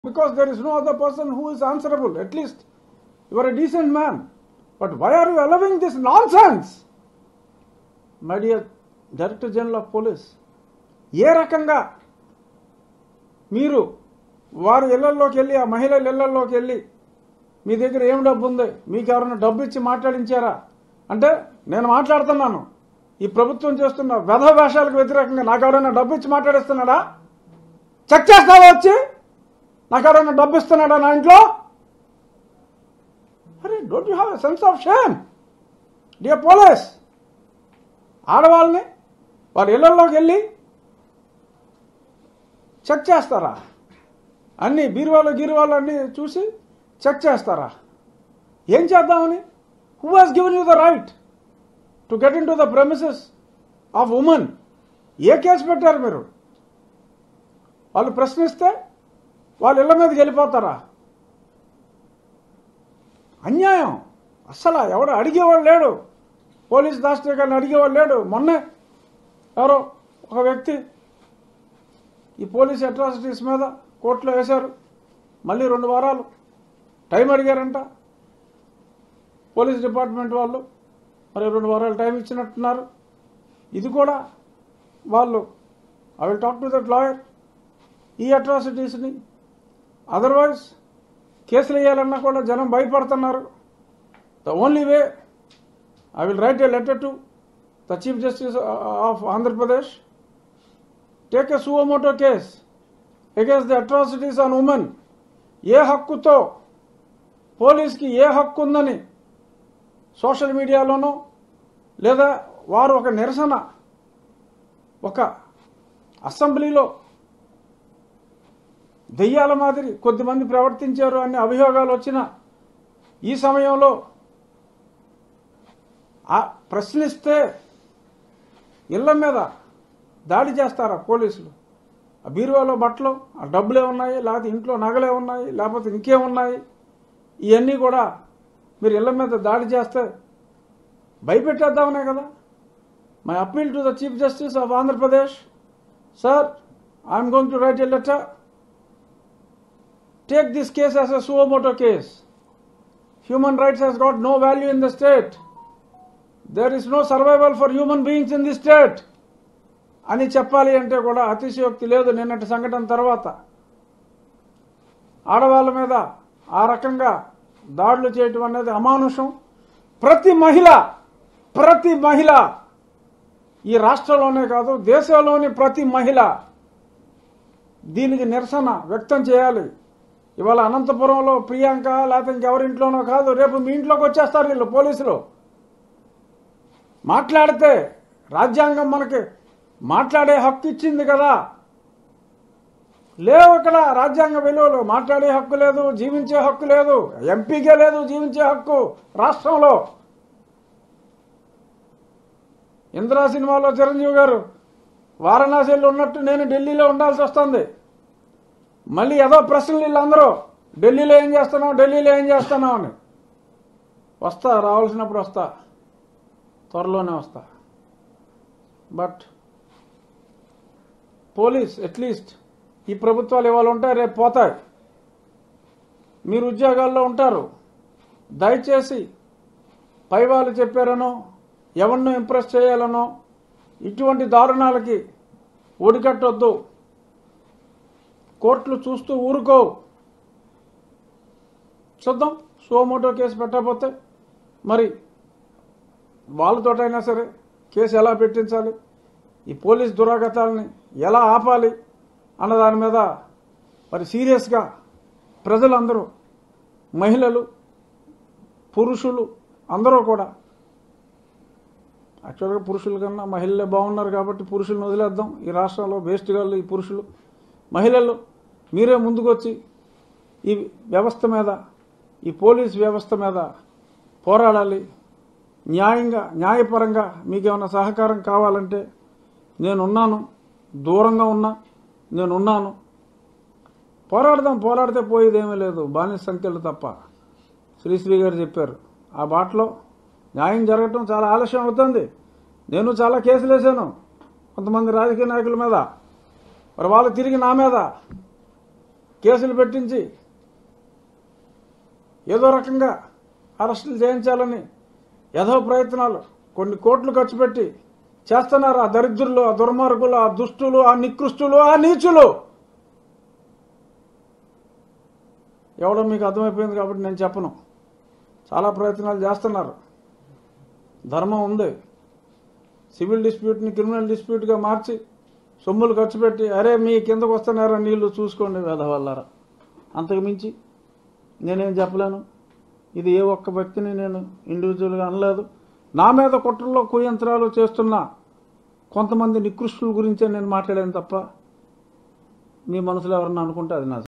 because there is no other person who is answerable. At least you are a decent man. But why are you allowing this nonsense? My dear Director General of Police, ఏ రకంగా మీరు వారు ఇళ్లలోకి వెళ్ళి ఆ మహిళల ఇళ్లలోకి వెళ్ళి మీ దగ్గర ఏం డబ్బు ఉంది మీకు ఎవరైనా డబ్బు ఇచ్చి మాట్లాడించారా అంటే నేను మాట్లాడుతున్నాను ఈ ప్రభుత్వం చేస్తున్న వ్యధ వేషాలకు వ్యతిరేకంగా నాకు ఎవరైనా డబ్బు ఇచ్చి మాట్లాడిస్తున్నాడా చెక్ చేస్తావా వచ్చి నాకు ఎవరైనా డబ్బు ఇస్తున్నాడా నా ఇంట్లో అరే don't you have a sense of shame dear police ఆడవాళ్ళని వారి ఇళ్లలోకి వెళ్ళి చెక్ చేస్తారా అన్ని బీరువాలు గీరువాలు అన్ని చూసి చెక్ చేస్తారా ఏం చేద్దామని who has given you the right to get in to the premises of women ఏ కేసు పెట్టారు మీరు వాళ్ళు ప్రశ్నిస్తే వాళ్ళ ఇళ్ల మీదకి వెళ్ళిపోతారా అన్యాయం అస్సలు ఎవడు అడిగేవాడు లేడు పోలీస్ దాస్టే గారిని అడిగేవాడు లేడు మొన్నే ఎవరో ఒక వ్యక్తి ఈ పోలీస్ అట్రాసిటీస్ మీద కోర్టులో వేశారు మళ్ళీ రెండు వారాలు టైం అడిగారంట పోలీస్ డిపార్ట్మెంట్ వాళ్ళు మరి రెండు వారాలు టైం ఇచ్చినట్టున్నారు ఇది కూడా వాళ్ళు I will talk to that lawyer ఈ అట్రాసిటీస్ని అదర్వైజ్ కేసులు వేయాలన్నా కూడా జనం భయపడుతున్నారు the only way I will write a letter to the chief justice of Andhra Pradesh take a suo moto case against the atrocities on women ఏ హక్కుతో పోలీస్కి ఏ హక్కు ఉందని సోషల్ మీడియాలోనో లేదా వారు ఒక నిరసన ఒక అసెంబ్లీలో దెయ్యాల మాదిరి కొద్దిమంది ప్రవర్తించారు అనే అభియోగాలు వచ్చిన ఈ సమయంలో ఆ ప్రశ్నిస్తే ఇళ్ల మీద దాడి చేస్తారా పోలీసులు ఆ బీరువాలో బట్టలు ఆ డబ్బులే ఉన్నాయి లేకపోతే ఇంట్లో నగలే ఉన్నాయి లేకపోతే ఇంకేమున్నాయి ఇవన్నీ కూడా మీరు ఇళ్ల మీద దాడి చేస్తే భయపెట్టేద్దామనే కదా my appeal to the chief justice of Andhra Pradesh sir I'm going to write a letter take this case as a suo moto case. Human rights has got no value in the state. There is no survival for human beings in this state. అని చెప్పాలి అంటే కూడా అతిశయోక్తి లేదు నిన్నటి సంఘటన తర్వాత ఆడవాళ్ళ మీద ఆ రకంగా దాడులు చేయటం అనేది అమానుషం ప్రతి మహిళ ప్రతి మహిళ ఈ రాష్ట్రంలోనే కాదు దేశంలోని ప్రతి మహిళ దీనికి నిరసన వ్యక్తం చేయాలి ఇవాళ అనంతపురంలో ప్రియాంక లేకపోతే ఇంకెవరింట్లోనో కాదు రేపు మీ ఇంట్లోకి వచ్చేస్తారు వీళ్ళు పోలీసులు మాట్లాడితే రాజ్యాంగం మనకి మాట్లాడే హక్కు ఇచ్చింది కదా లేవు ఇక్కడ రాజ్యాంగ విలువలు మాట్లాడే హక్కు లేదు జీవించే హక్కు లేదు ఎంపీకే లేదు జీవించే హక్కు రాష్ట్రంలో ఇందిరా సినిమాలో చిరంజీవి గారు వారణాసిలో ఉన్నట్టు నేను ఢిల్లీలో ఉండాల్సి వస్తుంది మళ్ళీ ఏదో ప్రశ్నలు వీళ్ళందరూ ఢిల్లీలో ఏం చేస్తున్నావు ఢిల్లీలో ఏం చేస్తున్నావు అని వస్తా రావాల్సినప్పుడు వస్తా త్వరలోనే వస్తా బట్ పోలీస్ అట్లీస్ట్ ఈ ప్రభుత్వాలు ఇవాళ ఉంటాయి రేపు పోతాయి మీరు ఉద్యోగాల్లో ఉంటారు దయచేసి పై వాళ్ళు చెప్పారనో ఎవరినో ఇంప్రెస్ చేయాలనో ఇటువంటి దారుణాలకి ఒడికట్టొద్దు కోర్టులు చూస్తూ ఊరుకో చూద్దాం సోమోటో కేసు పెట్టకపోతే మరి వాళ్ళతోటైనా సరే కేసు ఎలా పెట్టించాలి ఈ పోలీస్ దురాగతాలని ఎలా ఆపాలి అన్న దాని మీద మరి సీరియస్గా ప్రజలందరూ మహిళలు పురుషులు అందరూ కూడా యాక్చువల్గా పురుషుల కన్నా మహిళలే బాగున్నారు కాబట్టి పురుషులను వదిలేద్దాం ఈ రాష్ట్రంలో వేస్ట్ గాళ్ళు ఈ పురుషులు మహిళలు మీరే ముందుకొచ్చి ఈ వ్యవస్థ మీద ఈ పోలీస్ వ్యవస్థ మీద పోరాడాలి న్యాయంగా న్యాయపరంగా మీకేమైనా సహకారం కావాలంటే నేనున్నాను దూరంగా ఉన్నా నేనున్నాను పోరాడదాం పోరాడితే పోయేదేమీ లేదు బానిస సంఖ్యలు తప్ప శ్రీశ్రీ గారు చెప్పారు ఆ బాటలో న్యాయం జరగటం చాలా ఆలస్యం అవుతుంది నేను చాలా కేసులు వేశాను కొంతమంది రాజకీయ నాయకుల మీద మరి వాళ్ళు తిరిగి నా మీద కేసులు పెట్టించి ఏదో రకంగా అరెస్టులు చేయించాలని ఏదో ప్రయత్నాలు కొన్ని కోట్లు ఖర్చు పెట్టి చేస్తున్నారు ఆ దరిద్రులు ఆ దుర్మార్గులు ఆ దుష్టులు ఆ నికృష్టులు ఆ నీచులు ఎవడో మీకు అర్థమైపోయింది కాబట్టి నేను చెప్పను చాలా ప్రయత్నాలు చేస్తున్నారు ధర్మం ఉంది సివిల్ డిస్ప్యూట్ని క్రిమినల్ డిస్ప్యూట్గా మార్చి సొమ్ములు ఖర్చు పెట్టి అరే మీ కిందకు వస్తున్నారా నీళ్లు చూసుకోండి వేధవల్లారా అంతకు మించి నేనేం చెప్పలేను ఇది ఏ ఒక్క వ్యక్తిని నేను ఇండివిజువల్గా అనలేదు నా మీద కుట్రల్లో కుయంత్రాలు చేస్తున్న కొంతమంది నికృష్టుల గురించే నేను మాట్లాడాను తప్ప మీ మనసులో ఎవరన్నా అనుకుంటే అది నా